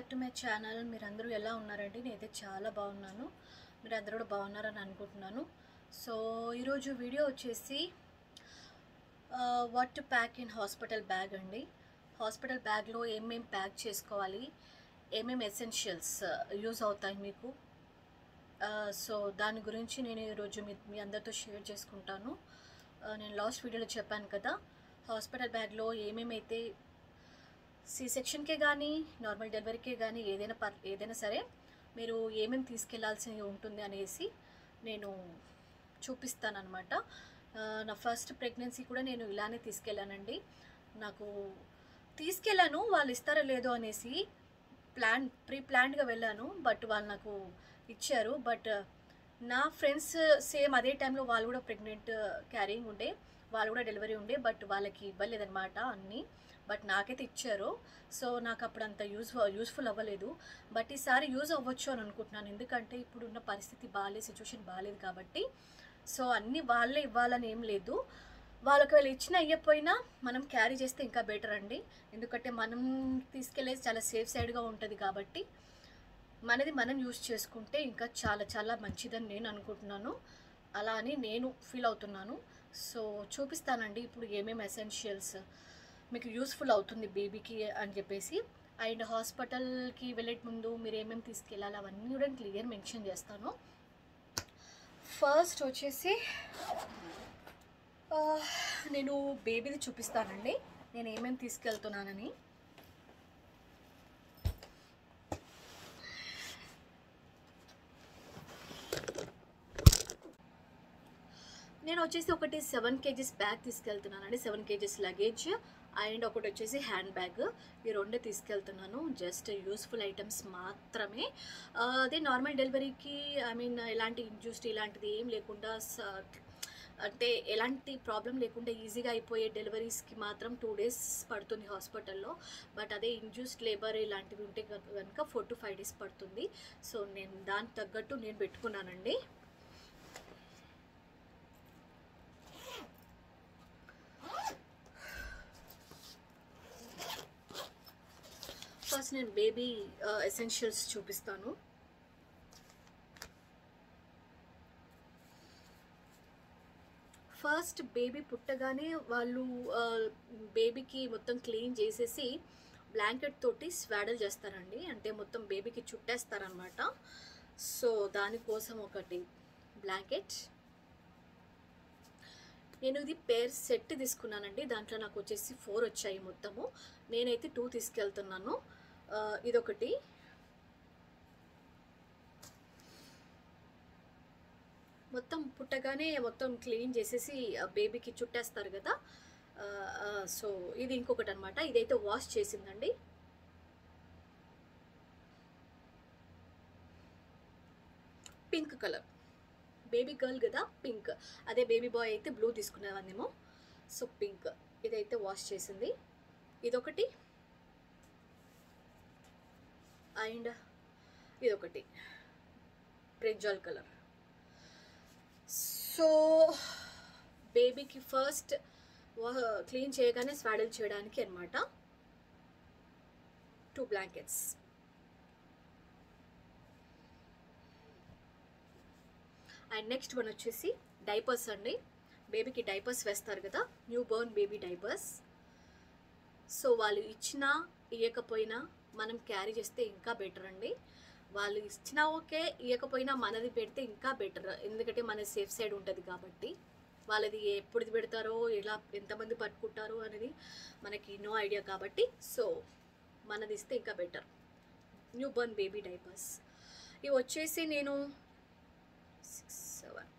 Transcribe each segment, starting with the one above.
back to my channel మీరందరూ ఎలా ఉన్నారండి నేనైతే చాలా బాగున్నాను మీరు అందరూ కూడా బాగున్నారని అనుకుంటున్నాను సో ఈరోజు వీడియో వచ్చేసి what to pack in hospital bag అండి హాస్పిటల్ బ్యాగ్లో ఏమేం ప్యాక్ చేసుకోవాలి ఏమేమి ఎసెన్షియల్స్ యూజ్ అవుతాయి మీకు సో దాని గురించి నేను ఈరోజు మీ మీ అందరితో షేర్ చేసుకుంటాను ఆ, నేను లాస్ట్ వీడియోలో చెప్పాను కదా హాస్పిటల్ బ్యాగ్లో ఏమేమైతే సి సెక్షన్కే కానీ నార్మల్ డెలివరీకే కానీ ఏదైనా పర్ ఏదైనా సరే మీరు ఏమేమి తీసుకెళ్లాల్సి ఉంటుంది అనేసి నేను చూపిస్తానమాట నా ఫస్ట్ ప్రెగ్నెన్సీ కూడా నేను ఇలానే తీసుకెళ్ళానండి నాకు తీసుకెళ్ళాను వాళ్ళు ఇస్తారో లేదో అనేసి ప్లాన్ ప్రీ ప్లాన్డ్గా వెళ్ళాను బట్ వాళ్ళు నాకు ఇచ్చారు బట్ నా ఫ్రెండ్స్ సేమ్ అదే టైంలో వాళ్ళు కూడా ప్రెగ్నెంట్ క్యారింగ్ ఉండే వాళ్ళు కూడా డెలివరీ ఉండే బట్ వాళ్ళకి ఇవ్వలేదన్నమాట అన్నీ బట్ నాకైతే ఇచ్చారు సో నాకు అప్పుడు అంత యూజ్ యూస్ఫుల్ అవ్వలేదు బట్ ఈసారి యూజ్ అవ్వచ్చు అని అనుకుంటున్నాను ఎందుకంటే ఇప్పుడున్న పరిస్థితి బాగాలేదు సిచ్యువేషన్ బాగాలేదు కాబట్టి సో అన్నీ వాళ్ళే ఇవ్వాలని ఏం లేదు వాళ్ళకి వాళ్ళు ఇచ్చిన అయ్యపోయినా మనం క్యారీ చేస్తే ఇంకా బెటర్ అండి ఎందుకంటే మనం తీసుకెళ్ళేది చాలా సేఫ్ సైడ్గా ఉంటుంది కాబట్టి మనది మనం యూస్ చేసుకుంటే ఇంకా చాలా చాలా మంచిదని నేను అనుకుంటున్నాను అలా అని నేను ఫీల్ అవుతున్నాను సో చూపిస్తానండి ఇప్పుడు ఏమేమి ఎసెన్షియల్స్ మీకు యూస్ఫుల్ అవుతుంది బేబీకి అని చెప్పేసి అండ్ హాస్పిటల్కి వెళ్ళే ముందు మీరు ఏమేమి తీసుకెళ్ళాలి అవన్నీ కూడా క్లియర్ మెన్షన్ చేస్తాను ఫస్ట్ వచ్చేసి ఆ, నేను బేబీది చూపిస్తానండి నేను ఏమేమి తీసుకెళ్తున్నానని నేను వచ్చేసి ఒకటి సెవెన్ కేజీస్ బ్యాగ్ తీసుకెళ్తున్నానండి సెవెన్ కేజీస్ లగేజ్ అండ్ ఒకటి వచ్చేసి హ్యాండ్ బ్యాగ్ ఈ రెండు తీసుకెళ్తున్నాను జస్ట్ యూస్ఫుల్ ఐటమ్స్ మాత్రమే ఆ, అదే నార్మల్ డెలివరీకి ఐ మీన్ ఎలాంటి ఇంజ్యూస్ట్ ఇలాంటిది ఏం లేకుండా స- అంటే ఎలాంటి ప్రాబ్లం లేకుండా ఈజీగా అయిపోయే డెలివరీస్కి మాత్రం టూ డేస్ పడుతుంది హాస్పిటల్లో బట్ అదే ఇంజ్యూస్డ్ లేబర్ ఇలాంటివి ఉంటే కనుక ఫోర్ టు ఫైవ్ డేస్ పడుతుంది సో నేను దానికి తగ్గట్టు నేను పెట్టుకున్నానండి ఫస్ట్ నేను బేబీ ఎసెన్షియల్స్ చూపిస్తాను ఫస్ట్ బేబీ పుట్టగానే వాళ్ళు బేబీకి మొత్తం క్లీన్ చేసేసి బ్లాంకెట్ తోటి స్వాడల్ చేస్తారండి అంటే మొత్తం బేబీకి చుట్టేస్తారనమాట సో దానికోసం ఒకటి బ్లాంకెట్ నేను ఇది పేర్ సెట్ తీసుకున్నానండి దాంట్లో నాకు వచ్చేసి ఫోర్ వచ్చాయి మొత్తము నేనైతే టూ తీసుకెళ్తున్నాను ఆ, ఇదొకటి మొత్తం పుట్టగానే మొత్తం క్లీన్ చేసేసి బేబీకి చుట్టేస్తారు కదా ఆ, ఆ, సో ఇది ఇంకొకటి అనమాట ఇదైతే వాష్ చేసిందండి పింక్ కలర్ బేబీ గర్ల్ కదా పింక్ అదే బేబీ బాయ్ అయితే బ్లూ తీసుకునేవాన్నేమో సో పింక్ ఇదైతే వాష్ చేసింది ఇదొకటి అండ్ ఇదొకటి బ్రింజాల్ కలర్ సో బేబీకి ఫస్ట్ క్లీన్ చేయగానే స్వాడల్ చేయడానికి అనమాట two blankets and next one వచ్చేసి డైపర్స్ అండి బేబీకి డైపర్స్ వేస్తారు కదా newborn baby diapers so వాళ్ళు ఇచ్చినా ఇవ్వకపోయినా మనం క్యారీ చేస్తే ఇంకా బెటర్ అండి వాళ్ళు ఇచ్చినా ఓకే ఇవ్వకపోయినా మనది పెడితే ఇంకా బెటర్ ఎందుకంటే మన సేఫ్ సైడ్ ఉంటుంది కాబట్టి వాళ్ళది ఎప్పుడు పెడతారో ఎలా ఎంతమంది పట్టుకుంటారో అనేది మనకి నో ఐడియా కాబట్టి సో మనది ఇస్తే ఇంకా better newborn baby diapers ఇవి వచ్చేసి నేను సిక్స్ సెవెన్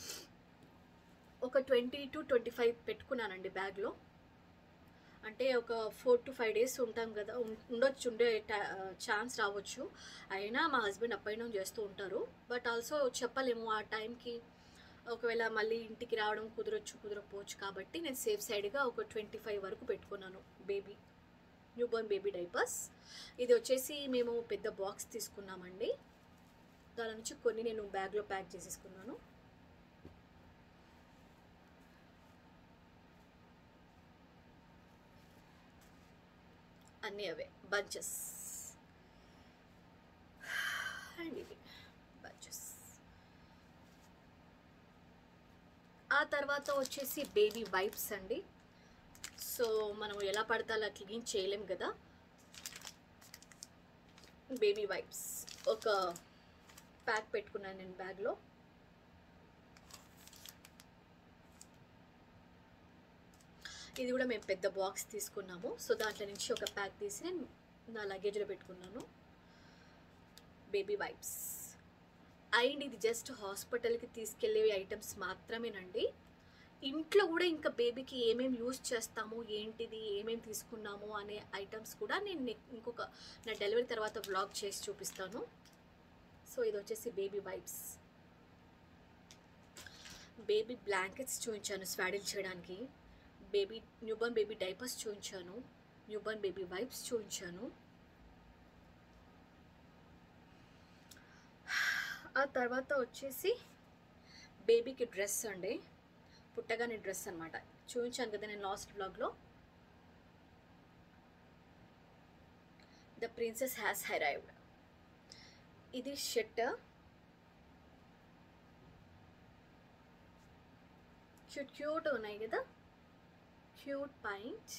ఒక ట్వంటీ టు ట్వంటీ ఫైవ్ పెట్టుకున్నానండి బ్యాగ్లో అంటే ఒక ఫోర్ టు ఫైవ్ డేస్ ఉంటాం కదా ఉం- ఉండొచ్చు ఉండే ఛాన్స్ రావచ్చు అయినా మా హస్బెండ్ అప్ అండ్ డౌన్ చేస్తూ ఉంటారు బట్ ఆల్సో చెప్పలేము ఆ టైంకి ఒకవేళ మళ్ళీ ఇంటికి రావడం కుదరొచ్చు కుదరకపోవచ్చు కాబట్టి నేను సేఫ్ సైడ్గా ఒక ట్వంటీ ఫైవ్ వరకు పెట్టుకున్నాను baby newborn baby diapers ఇది వచ్చేసి మేము పెద్ద బాక్స్ తీసుకున్నామండి దాని నుంచి కొన్ని నేను బ్యాగ్లో ప్యాక్ చేసేసుకున్నాను అన్నీ అవే బంచెస్ ఆ తర్వాత వచ్చేసి బేబీ వైప్స్ అండి సో మనం ఎలా పడితే అలా క్లీన్ చేయలేం కదా బేబీ వైప్స్ ఒక ప్యాక్ పెట్టుకున్నాను నేను బ్యాగ్లో ఇది కూడా మేము పెద్ద బాక్స్ తీసుకున్నాము సో దాంట్లో నుంచి ఒక ప్యాక్ తీసి నేను నా లగేజ్లో పెట్టుకున్నాను బేబీ వైప్స్ అండ్ ఇది జస్ట్ హాస్పిటల్కి తీసుకెళ్ళే ఐటమ్స్ మాత్రమేనండి ఇంట్లో కూడా ఇంకా బేబీకి ఏమేమి యూస్ చేస్తాము ఏంటిది ఏమేమి తీసుకున్నాము అనే ఐటమ్స్ కూడా నేను నెక్- ఇంకొక నా డెలివరీ తర్వాత వ్లాగ్ చేసి చూపిస్తాను సో ఇది వచ్చేసి బేబీ వైప్స్ బేబీ బ్లాంకెట్స్ చూపించాను స్వాడిల్ చేయడానికి బేబీ న్యూబర్న్ బేబీ డైపర్స్ చూపించాను న్యూబర్న్ బేబీ వైప్స్ చూపించాను ఆ తర్వాత వచ్చేసి బేబీకి డ్రెస్ అండి పుట్టగానే డ్రెస్ అనమాట చూపించాను కదా నేను లాస్ట్ బ్లాగ్లో ద ప్రిన్సెస్ హ్యాస్ అరైవ్డ్ ఇది షర్ట్ క్యూట్ క్యూట్ ఉన్నాయి కదా cute point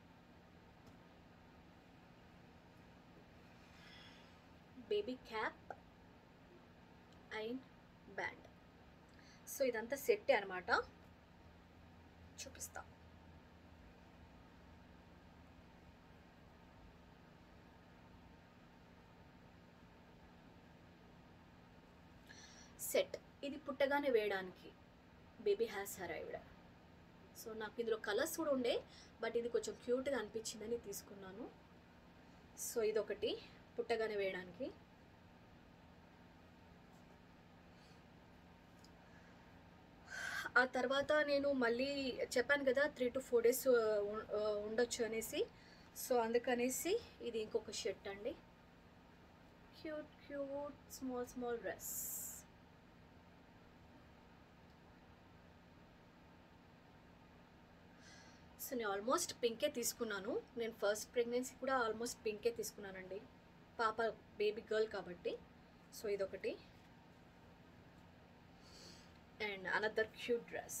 baby cap and band so ఇదంతా సెట్ అనమాట చూపిస్తా సెట్ ఇది పుట్టగానే వేయడానికి బేబీ హ్యాస్ అరైవ్డ్ సో నాకు ఇందులో కలర్స్ కూడా ఉండే బట్ ఇది కొంచెం క్యూట్గా అనిపించిందని తీసుకున్నాను సో ఇదొకటి పుట్టగానే వేయడానికి ఆ తర్వాత నేను మళ్ళీ చెప్పాను కదా త్రీ టు ఫోర్ డేస్ ఉండొచ్చు అనేసి సో అందుకనేసి ఇది ఇంకొక షర్ట్ అండి cute cute small small dress so నేను ఆల్మోస్ట్ పింకే తీసుకున్నాను నేను ఫస్ట్ ప్రెగ్నెన్సీ కూడా ఆల్మోస్ట్ పింకే తీసుకున్నానండి పాప బేబీ గర్ల్ కాబట్టి సో ఇదొకటి అండ్ అనదర్ క్యూట్ డ్రెస్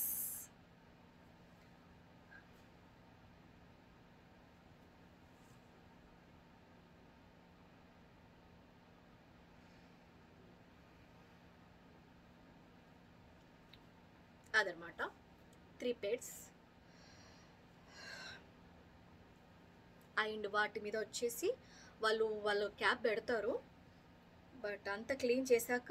అదనమాట త్రీ పేడ్స్ అండ్ వాటి మీద వచ్చేసి వాళ్ళు వాళ్ళు క్యాప్ పెడతారు బట్ అంత క్లీన్ చేశాక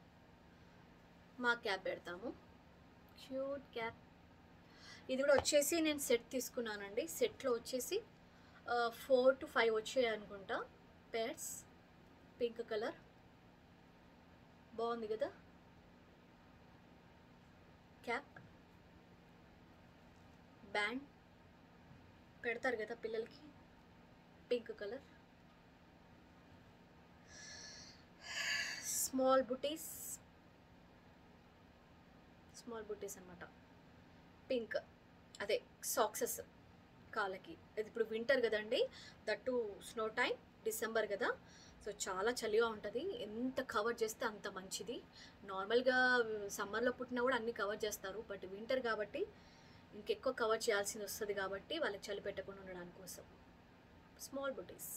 మా క్యాప్ పెడతాము క్యూట్ క్యాప్ ఇది కూడా వచ్చేసి నేను సెట్ తీసుకున్నానండి సెట్లో వచ్చేసి ఫోర్ టు ఫైవ్ వచ్చాయి అనుకుంటా పేడ్స్ పింక్ కలర్ బాగుంది కదా క్యాప్ బ్యాండ్ పెడతారు కదా పిల్లలకి pink colour small booties small booties అనమాట పింక్ అదే సాక్సెస్ కాళ్ళకి అది ఇప్పుడు వింటర్ కదండి దట్టు స్నో టైం డిసెంబర్ కదా సో చాలా చలిగా ఉంటుంది ఎంత కవర్ చేస్తే అంత మంచిది నార్మల్గా సమ్మర్లో పుట్టినా కూడా అన్ని కవర్ చేస్తారు బట్ వింటర్ కాబట్టి ఇంకెక్కువ కవర్ చేయాల్సింది వస్తుంది కాబట్టి వాళ్ళకి చలి పెట్టకుండా ఉండడానికి కోసం స్మాల్ బుటీస్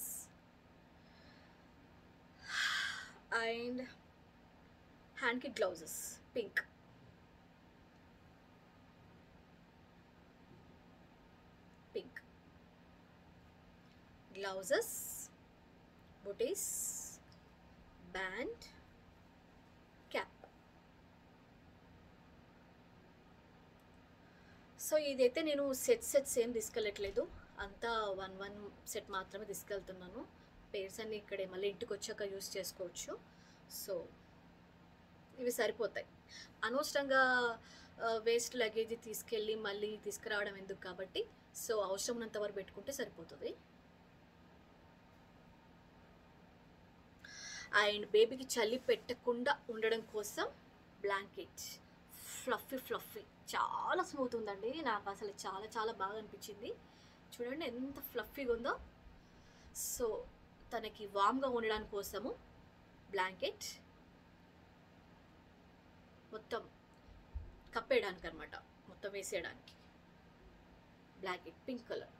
అండ్ హ్యాండ్కి gloves pink pink gloves booties band cap so ఇదైతే నేను సెట్ సెట్స్ ఏం తీసుకెళ్ళట్లేదు అంతా వన్ వన్ సెట్ మాత్రమే తీసుకెళ్తున్నాను పేర్స్ అన్ని ఇక్కడే మళ్ళీ ఇంటికి వచ్చాక యూస్ చేసుకోవచ్చు సో ఇవి సరిపోతాయి అనవసరంగా వేస్ట్ లగేజ్ తీసుకెళ్ళి మళ్ళీ తీసుకురావడం ఎందుకు కాబట్టి సో అవసరం ఉన్నంత వరకు పెట్టుకుంటే సరిపోతుంది అండ్ బేబీకి చలి పెట్టకుండా ఉండడం కోసం బ్లాంకెట్ ఫ్లఫీ ఫ్లఫీ చాలా స్మూత్ ఉందండి నాకు అసలు చాలా చాలా బాగా అనిపించింది చూడండి ఎంత ఫ్లఫీగా ఉందో సో తనకి వామ్గా ఉండడానికి కోసము బ్లాంకెట్ మొత్తం కప్ కప్పేయడానికి అనమాట మొత్తం వేసేయడానికి బ్లాకెట్ పింక్ కలర్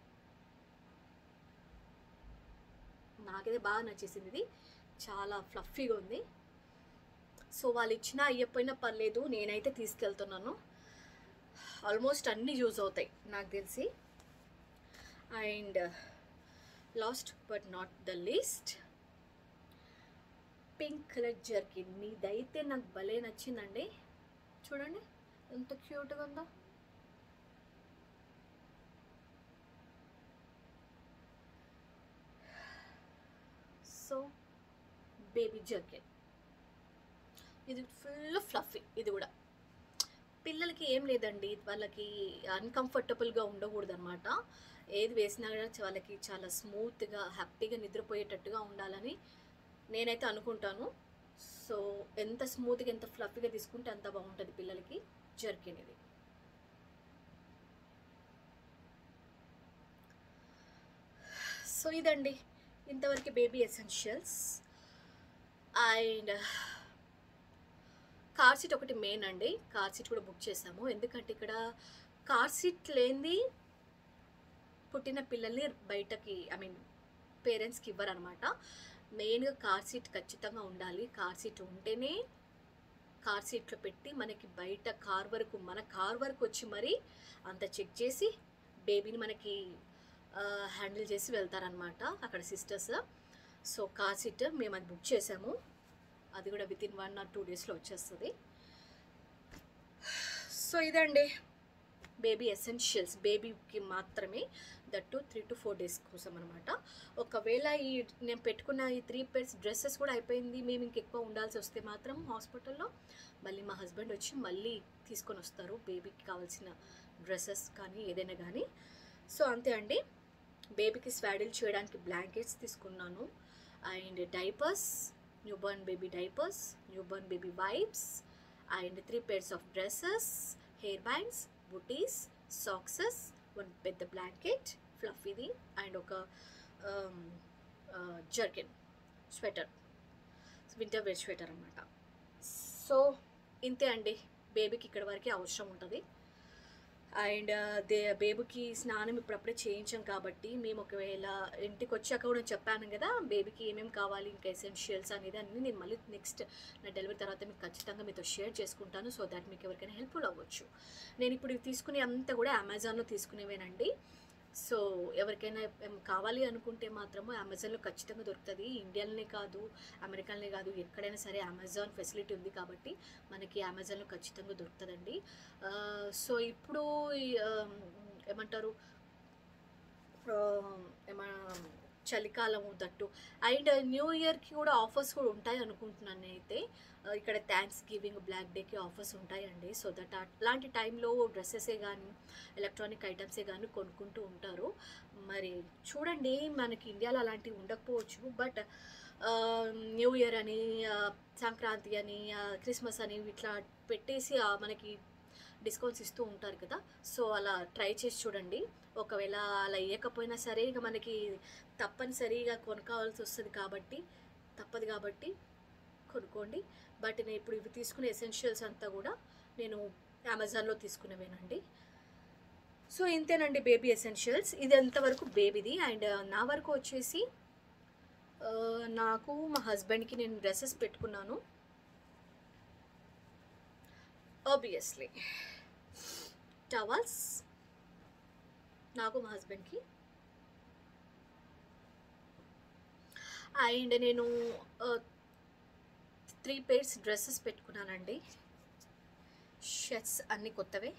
నాకైతే బాగా నచ్చేసింది ఇది చాలా ఫ్లఫీగా ఉంది సో వాళ్ళు ఇచ్చినా అయ్యపోయినా పర్లేదు నేనైతే తీసుకెళ్తున్నాను ఆల్మోస్ట్ అన్నీ యూజ్ అవుతాయి నాకు తెలిసి and last but not the least pink colour jerkin మీదైతే నాకు భలే నచ్చిందండి చూడండి ఎంత క్యూట్గా ఉందో సో బేబీ జర్కిన్ ఇది ఫుల్ ఫ్లఫీ ఇది కూడా పిల్లలకి ఏం లేదండి వాళ్ళకి అన్కంఫర్టబుల్గా ఉండకూడదు అనమాట ఏది వేసినా కూడా వాళ్ళకి చాలా స్మూత్గా హ్యాపీగా నిద్రపోయేటట్టుగా ఉండాలని నేనైతే అనుకుంటాను సో ఎంత స్మూత్గా ఎంత ఫ్లఫీగా తీసుకుంటే అంత బాగుంటుంది పిల్లలకి జర్కిన్ ఇది సో ఇదండి ఇంతవరకు baby essentials and car seat ఒకటి మెయిన్ అండి కార్ సీట్ కూడా బుక్ చేసాము ఎందుకంటే ఇక్కడ కార్ సీట్ లేనిది పుట్టిన పిల్లల్ని బయటకి ఐ మీన్ పేరెంట్స్కి ఇవ్వరనమాట మెయిన్గా కార్ సీట్ ఖచ్చితంగా ఉండాలి కార్ సీట్ ఉంటేనే కార్ సీట్లో పెట్టి మనకి బయట కార్ వరకు మన కార్ వరకు వచ్చి మరి అంత చెక్ చేసి బేబీని మనకి హ్యాండిల్ చేసి వెళ్తారనమాట అక్కడ సిస్టర్స్ సో కార్ సీట్ మేము అది బుక్ చేసాము అది కూడా within one or two డేస్లో వచ్చేస్తుంది సో ఇదండి బేబీ ఎసెన్షియల్స్ బేబీకి మాత్రమే that three to four days కోసం అనమాట ఒకవేళ ఈ నేను పెట్టుకున్న ఈ త్రీ పేర్స్ డ్రెస్సెస్ కూడా అయిపోయింది మేము ఇంకెక్కువ ఉండాల్సి వస్తే మాత్రం హాస్పిటల్లో మళ్ళీ మా హస్బెండ్ వచ్చి మళ్ళీ తీసుకొని వస్తారు బేబీకి కావాల్సిన డ్రెస్సెస్ కానీ ఏదైనా కానీ సో అంతే అండి బేబీకి స్వాడిల్ చేయడానికి బ్లాంకెట్స్ తీసుకున్నాను and diapers newborn baby diapers newborn baby wipes and three pairs of dresses hair bands booties socks one పెద్ద బ్లాంకెట్ ఫ్లఫీది అండ్ ఒక jerkin sweater winter wear sweater అనమాట సో ఇంతే అండి బేబీకి ఇక్కడ వరకే అవసరం ఉంటుంది అండ్ దే బేబీకి స్నానం ఇప్పుడప్పుడే చేయించాం కాబట్టి మేము ఒకవేళ ఇంటికి వచ్చాక కూడా చెప్పాను కదా బేబీకి ఏమేమి కావాలి ఇంకా ఎసెన్షియల్స్ అనేది అన్ని నేను మళ్ళీ నెక్స్ట్ నా డెలివరీ తర్వాత మీకు ఖచ్చితంగా మీతో షేర్ చేసుకుంటాను సో దాట్ మీకు ఎవరికైనా హెల్ప్ఫుల్ అవ్వచ్చు నేను ఇప్పుడు ఇవి తీసుకునే అంతా కూడా అమెజాన్లో తీసుకునేవేనండి సో ఎవరికైనా ఏం కావాలి అనుకుంటే మాత్రము అమెజాన్లో ఖచ్చితంగా దొరుకుతుంది ఇండియాలోనే కాదు అమెరికాలోనే కాదు ఎక్కడైనా సరే అమెజాన్ ఫెసిలిటీ ఉంది కాబట్టి మనకి అమెజాన్లో ఖచ్చితంగా దొరుకుతుందండి ఆ, సో ఇప్పుడు ఈ, ఆ, ఏమంటారు ఆ, ఏమ చలికాలము దట్టు అండ్ న్యూ ఇయర్కి కూడా ఆఫర్స్ కూడా ఉంటాయి అనుకుంటున్నాను అయితే ఆ, ఇక్కడ థ్యాంక్స్ గివింగ్ బ్లాక్ డేకి ఆఫర్స్ ఉంటాయండి సో దట్ అట్లాంటి టైంలో డ్రెస్సెసే కానీ ఎలక్ట్రానిక్ ఐటమ్సే కానీ కొనుక్కుంటూ ఉంటారు మరి చూడండి మనకి ఇండియాలో అలాంటివి ఉండకపోవచ్చు బట్ న్యూ ఇయర్ అని ఆ, సంక్రాంతి అని ఆ, క్రిస్మస్ అని ఇట్లా పెట్టేసి ఆ, మనకి డిస్కౌంట్స్ ఇస్తూ ఉంటారు కదా సో అలా ట్రై చేసి చూడండి ఒకవేళ అలా ఇవ్వకపోయినా సరే ఇక మనకి తప్పనిసరిగా కొనుక్కోవాల్సి వస్తుంది కాబట్టి తప్పదు కాబట్టి కొనుక్కోండి బట్ నేను ఇప్పుడు ఇవి తీసుకునే ఎసెన్షియల్స్ అంతా కూడా నేను అమెజాన్లో తీసుకునేవేనండి సో ఇంతేనండి బేబీ ఎసెన్షియల్స్ ఇది ఎంతవరకు బేబీది అండ్ నా వరకు వచ్చేసి ఆ, నాకు మా హస్బెండ్కి నేను డ్రెస్సెస్ పెట్టుకున్నాను ఆబ్వియస్లీ టవల్స్ నాకు మా హస్బెండ్కి అండ్ నేను త్రీ పేర్స్ డ్రెస్సెస్ పెట్టుకున్నానండి షర్ట్స్ అన్నీ కొత్తవే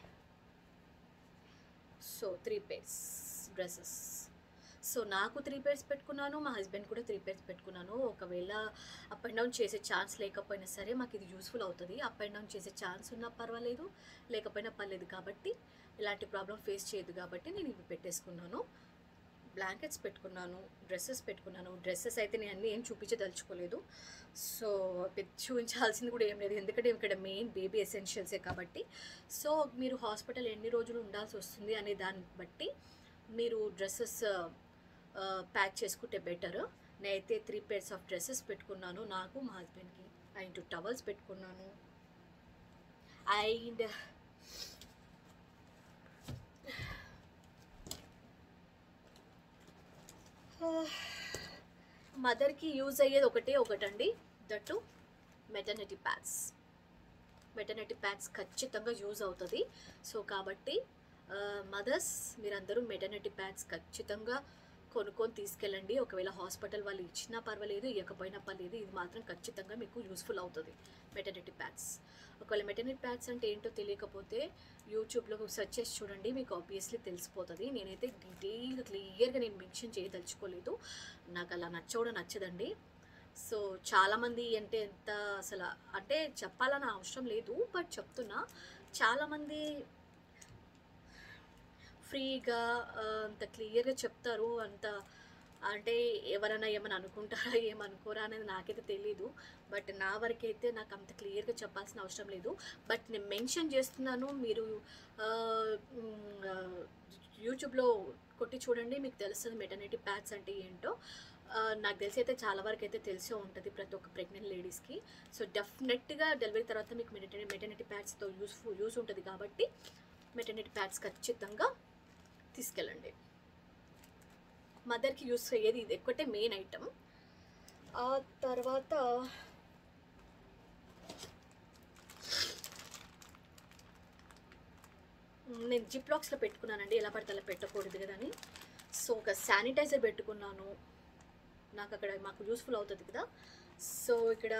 so three pairs dresses so నాకు త్రీ పేర్స్ పెట్టుకున్నాను మా హస్బెండ్ కూడా త్రీ పేర్స్ పెట్టుకున్నాను ఒకవేళ అప్ అండ్ డౌన్ చేసే ఛాన్స్ లేకపోయినా సరే మాకు ఇది యూస్ఫుల్ అవుతుంది అప్ అండ్ డౌన్ చేసే ఛాన్స్ ఉన్నా పర్వాలేదు లేకపోయినా పర్లేదు కాబట్టి ఇలాంటి ప్రాబ్లం ఫేస్ చేయదు కాబట్టి నేను ఇవి పెట్టేసుకున్నాను బ్లాంకెట్స్ పెట్టుకున్నాను డ్రెస్సెస్ పెట్టుకున్నాను డ్రెస్సెస్ అయితే నేను అన్నీ ఏం చూపించదలుచుకోలేదు సో పె- చూపించాల్సింది కూడా ఏం లేదు ఎందుకంటే ఇక్కడ మెయిన్ బేబీ ఎసెన్షియల్సే కాబట్టి సో మీరు హాస్పిటల్ ఎన్ని రోజులు ఉండాల్సి వస్తుంది అనే దాన్ని బట్టి మీరు డ్రెస్సెస్ ప్యాక్ చేసుకుంటే బెటర్ నేనైతే త్రీ పేర్స్ ఆఫ్ డ్రెస్సెస్ పెట్టుకున్నాను నాకు మా హస్బెండ్కి అండ్ టూ టవల్స్ పెట్టుకున్నాను అండ్ మదర్కి యూజ్ అయ్యేది ఒకటే ఒకటండి that maternity pads maternity pads ఖచ్చితంగా యూజ్ అవుతుంది సో కాబట్టి మదర్స్ మీరందరూ మెటర్నిటీ ప్యాడ్స్ ఖచ్చితంగా కొనుక్కొని తీసుకెళ్ళండి ఒకవేళ హాస్పిటల్ వాళ్ళు ఇచ్చినా పర్వాలేదు ఇవ్వకపోయినా పర్లేదు ఇది మాత్రం ఖచ్చితంగా మీకు యూస్ఫుల్ అవుతుంది మెటర్నిటీ ప్యాడ్స్ ఒకవేళ మెటర్నిటీ ప్యాడ్స్ అంటే ఏంటో తెలియకపోతే యూట్యూబ్లో సెర్చ్ చేసి చూడండి మీకు ఆబ్వియస్లీ తెలిసిపోతుంది నేనైతే డీటెయిల్గా క్లియర్గా నేను మెన్షన్ చేయదలుచుకోలేదు నాకు అలా నచ్చవడం నచ్చదండి సో చాలామంది అంటే ఎంత అసలు అంటే చెప్పాలని అవసరం లేదు బట్ చెప్తున్నా చాలామంది ఫ్రీగా ఆ, అంత క్లియర్గా చెప్తారు అంత అంటే ఎవరైనా ఏమైనా అనుకుంటారా ఏమనుకోరా అనేది నాకైతే తెలీదు బట్ నా వరకైతే నాకు అంత క్లియర్గా చెప్పాల్సిన అవసరం లేదు బట్ నేను మెన్షన్ చేస్తున్నాను మీరు ఆ, మ్, ఆ, యూట్యూబ్లో కొట్టి చూడండి మీకు తెలుస్తుంది మెటర్నిటీ ప్యాడ్స్ అంటే ఏంటో ఆ, నాకు తెలిసి అయితే చాలా వరకు అయితే తెలిసే ఉంటుంది ప్రతి ఒక్క ప్రెగ్నెంట్ లేడీస్కి సో డెఫినెట్గా డెలివరీ తర్వాత మీకు మెటర్నిటీ మెటర్నిటీ ప్యాడ్స్తో యూస్ఫుల్ యూస్ ఉంటుంది కాబట్టి మెటర్నిటీ ప్యాడ్స్ ఖచ్చితంగా తీసుకెళ్ళండి మదర్కి యూస్ అయ్యేది ఇది ఒక్కటే మెయిన్ ఐటమ్ ఆ తర్వాత నేను జిప్ లాక్స్లో పెట్టుకున్నానండి ఎలా పడితే అలా పెట్టకూడదు కదా అని సో ఒక శానిటైజర్ పెట్టుకున్నాను నాకు అక్కడ మాకు యూస్ఫుల్ అవుతుంది కదా సో ఇక్కడ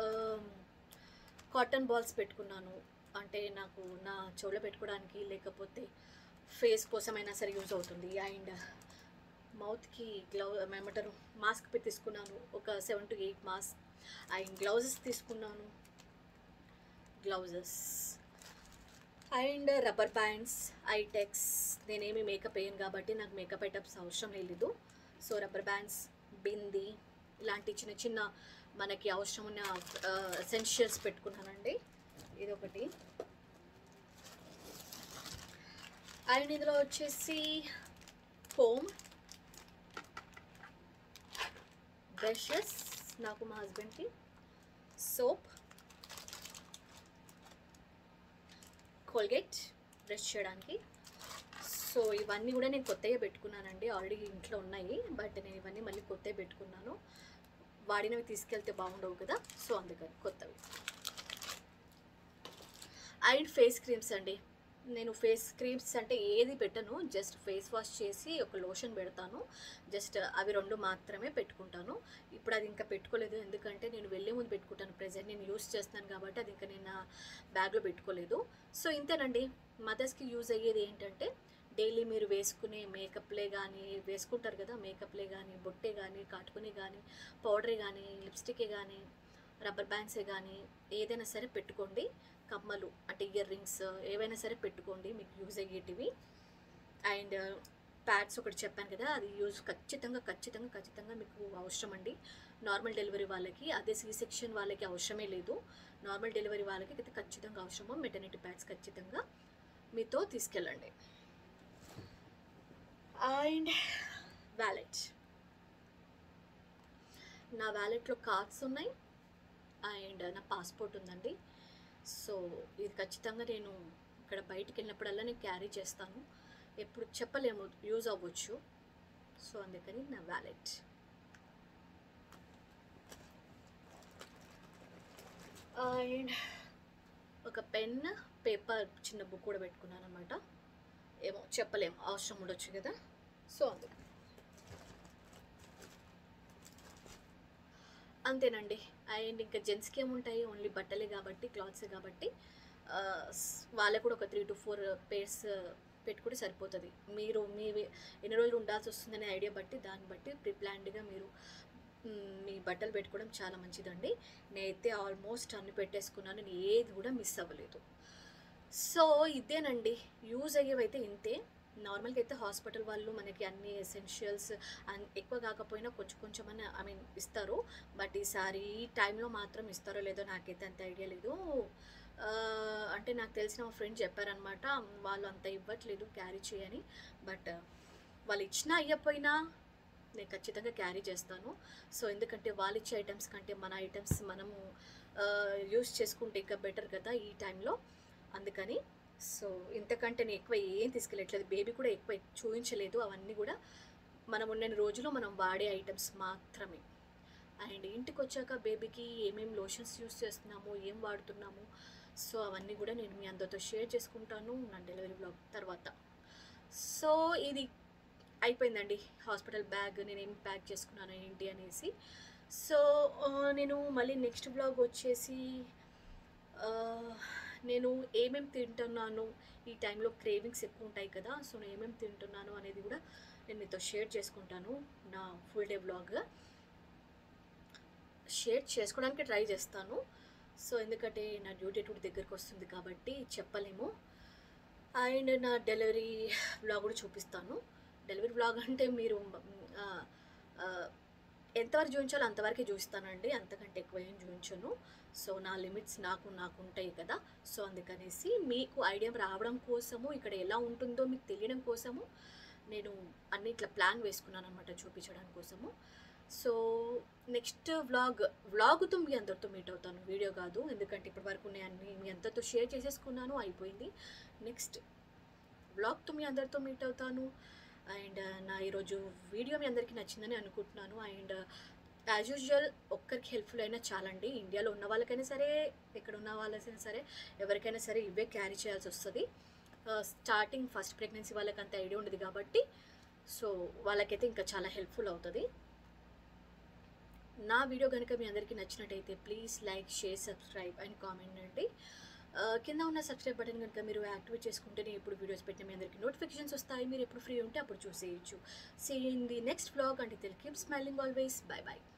కాటన్ బాల్స్ పెట్టుకున్నాను అంటే నాకు నా చెవులో పెట్టుకోవడానికి లేకపోతే ఫేస్ కోసమైనా సరే యూజ్ అవుతుంది అండ్ మౌత్కి గ్లౌ ఏమంటారు మాస్క్ పెట్టి తీసుకున్నాను ఒక seven to eight mask and gloves తీసుకున్నాను gloves and rubber bands Eyetex నేనేమి మేకప్ వేయను కాబట్టి నాకు మేకప్ ఐటమ్స్ అవసరం లేదు సో రబ్బర్ బ్యాండ్స్ బింది ఇలాంటి చిన్న చిన్న మనకి అవసరం ఉన్న ఎసెన్షియల్స్ పెట్టుకున్నానండి ఇది ఒకటి అండ్ ఇందులో వచ్చేసి హోమ్ బ్రషెస్ నాకు మా హస్బెండ్కి సోప్ కోల్గేట్ బ్రష్ చేయడానికి సో ఇవన్నీ కూడా నేను కొత్తగా పెట్టుకున్నానండి ఆల్రెడీ ఇంట్లో ఉన్నాయి బట్ నేను ఇవన్నీ మళ్ళీ కొత్తగా పెట్టుకున్నాను వాడినవి తీసుకెళ్తే బాగుండవు కదా సో అందుకని కొత్తవి అండ్ ఫేస్ క్రీమ్స్ అండి నేను ఫేస్ క్రీమ్స్ అంటే ఏది పెట్టను జస్ట్ ఫేస్ వాష్ చేసి ఒక లోషన్ పెడతాను జస్ట్ అవి రెండు మాత్రమే పెట్టుకుంటాను ఇప్పుడు అది ఇంకా పెట్టుకోలేదు ఎందుకంటే నేను వెళ్ళే ముందు పెట్టుకుంటాను ప్రెజెంట్ నేను యూస్ చేస్తున్నాను కాబట్టి అది ఇంకా నేను నా బ్యాగ్లో పెట్టుకోలేదు సో ఇంతేనండి మదర్స్కి యూజ్ అయ్యేది ఏంటంటే డైలీ మీరు వేసుకునే మేకప్లే కానీ వేసుకుంటారు కదా మేకప్లే కానీ బొట్టే కానీ కాటుకునే కానీ పౌడరే కానీ లిప్స్టికే కానీ రబ్బర్ బ్యాండ్సే కానీ ఏదైనా సరే పెట్టుకోండి కమ్మలు అంటే ఇయర్ రింగ్స్ ఏవైనా సరే పెట్టుకోండి మీకు యూజ్ అయ్యేటివి అండ్ ప్యాడ్స్ ఒకటి చెప్పాను కదా అది యూజ్ ఖచ్చితంగా ఖచ్చితంగా ఖచ్చితంగా మీకు అవసరం అండి నార్మల్ డెలివరీ వాళ్ళకి అదే సీ సెక్షన్ వాళ్ళకి అవసరమే లేదు నార్మల్ డెలివరీ వాళ్ళకి అయితే ఖచ్చితంగా అవసరమో మెటర్నిటీ ప్యాడ్స్ ఖచ్చితంగా మీతో తీసుకెళ్ళండి అండ్ వ్యాలెట్ నా వ్యాలెట్లో కార్డ్స్ ఉన్నాయి అండ్ నా పాస్పోర్ట్ ఉందండి సో ఇది ఖచ్చితంగా నేను ఇక్కడ బయటికి వెళ్ళినప్పుడల్లా నేను క్యారీ చేస్తాను ఎప్పుడు చెప్పలేము యూజ్ అవ్వచ్చు సో అందుకని నా వ్యాలెట్ అండ్ ఒక పెన్ పేపర్ చిన్న బుక్ కూడా పెట్టుకున్నాను అనమాట ఏమో చెప్పలేము అవసరం ఉండొచ్చు కదా సో అందుకని అంతేనండి అండ్ ఇంకా జెంట్స్కి ఏముంటాయి ఓన్లీ బట్టలే కాబట్టి క్లాత్సే కాబట్టి ఆ, స్- వాళ్ళకు కూడా ఒక త్రీ టు ఫోర్ పేర్స్ పెట్టుకుంటే సరిపోతుంది మీరు మీ ఎన్ని రోజులు ఉండాల్సి వస్తుందనే ఐడియా బట్టి దాన్ని బట్టి ప్రిప్లాన్డ్గా మీరు మ్, మీ బట్టలు పెట్టుకోవడం చాలా మంచిదండి నేనైతే ఆల్మోస్ట్ అన్ని పెట్టేసుకున్నాను నేను ఏది కూడా మిస్ అవ్వలేదు సో ఇదేనండి యూజ్ అయ్యేవైతే ఇంతే నార్మల్గా అయితే హాస్పిటల్ వాళ్ళు మనకి అన్ని ఎసెన్షియల్స్ ఎక్కువ కాకపోయినా కొంచెం కొంచెం అని ఐ మీన్ ఇస్తారు బట్ ఈసారి ఈ టైంలో మాత్రం ఇస్తారో లేదో నాకైతే అంత ఐడియా లేదు ఆ, అంటే నాకు తెలిసిన మా ఫ్రెండ్ చెప్పారనమాట వాళ్ళు అంత ఇవ్వట్లేదు క్యారీ చేయని బట్ వాళ్ళు ఇచ్చినా ఇవ్వకపోయినా నేను ఖచ్చితంగా క్యారీ చేస్తాను సో ఎందుకంటే వాళ్ళు ఇచ్చే ఐటమ్స్ కంటే మన ఐటమ్స్ మనము యూస్ చేసుకుంటే ఇంకా బెటర్ కదా ఈ టైంలో అందుకని సో ఇంతకంటే నేను ఎక్కువ ఏం తీసుకెళ్ళట్లేదు బేబీ కూడా ఎక్కువ చూపించలేదు అవన్నీ కూడా మనం ఉన్న రోజులు మనం వాడే ఐటమ్స్ మాత్రమే అండ్ ఇంటికి వచ్చాక బేబీకి ఏమేమి లోషన్స్ యూస్ చేస్తున్నాము ఏం వాడుతున్నాము సో అవన్నీ కూడా నేను మీ అందరితో షేర్ చేసుకుంటాను నా డెలివరీ బ్లాగ్ తర్వాత సో ఇది అయిపోయిందండి హాస్పిటల్ బ్యాగ్ నేను ఏం ప్యాక్ చేసుకున్నాను ఏంటి అనేసి సో ఆ, నేను మళ్ళీ నెక్స్ట్ బ్లాగ్ వచ్చేసి ఆ, నేను ఏమేమి తింటున్నాను ఈ టైంలో క్రేవింగ్స్ ఎక్కువ ఉంటాయి కదా సో నేను ఏమేమి తింటున్నాను అనేది కూడా నేను మీతో షేర్ చేసుకుంటాను నా ఫుల్ డే బ్లాగ్ షేర్ చేసుకోవడానికి ట్రై చేస్తాను సో ఎందుకంటే నా డ్యూటీ టూ దగ్గరికి వస్తుంది కాబట్టి చెప్పలేము అండ్ నా డెలివరీ బ్లాగ్ కూడా చూపిస్తాను డెలివరీ బ్లాగ్ అంటే మీరు ఆ, ఆ, ఎంతవరకు చూపించాలో అంతవరకే చూపిస్తానండి అంతకంటే ఎక్కువ ఏం చూపించను సో నా లిమిట్స్ నాకు నాకు ఉంటాయి కదా సో అందుకనేసి మీకు ఐడియా రావడం కోసము ఇక్కడ ఎలా ఉంటుందో మీకు తెలియడం కోసము నేను అన్ని ఇట్లా ప్లాన్ వేసుకున్నాను అనమాట చూపించడం కోసము సో నెక్స్ట్ వ్లాగ్ వ్లాగ్తో మీ అందరితో మీట్ అవుతాను వీడియో కాదు ఎందుకంటే ఇప్పటి వరకు నేను అన్ని మీ అందరితో షేర్ చేసేసుకున్నాను అయిపోయింది నెక్స్ట్ వ్లాగ్తో మీ అందరితో మీట్ అవుతాను అండ్ నా ఈరోజు వీడియో మీ అందరికీ నచ్చిందని అనుకుంటున్నాను అండ్ యాజ్ యూజువల్ ఒక్కరికి హెల్ప్ఫుల్ అయినా చాలండి ఇండియాలో ఉన్న వాళ్ళకైనా సరే ఎక్కడ ఉన్న వాళ్ళకైనా సరే ఎవరికైనా సరే ఇవే క్యారీ చేయాల్సి వస్తుంది స్టార్టింగ్ ఫస్ట్ ప్రెగ్నెన్సీ వాళ్ళకి అంత ఐడియా ఉండదు కాబట్టి సో వాళ్ళకైతే ఇంకా చాలా హెల్ప్ఫుల్ అవుతుంది నా వీడియో కనుక మీ అందరికీ నచ్చినట్టయితే please like share subscribe and comment అండి ఆ, కింద ఉన్న సబ్స్క్రైబ్ బటన్ కనుక మీరు యాక్టివేట్ చేసుకుంటేనే ఎప్పుడు వీడియోస్ పెట్టిన మీ అందరికీ నోటిఫికేషన్స్ వస్తాయి మీరు ఎప్పుడు ఫ్రీ ఉంటే అప్పుడు చూసేయచ్చు see in the next blog అంటే keep smiling always bye by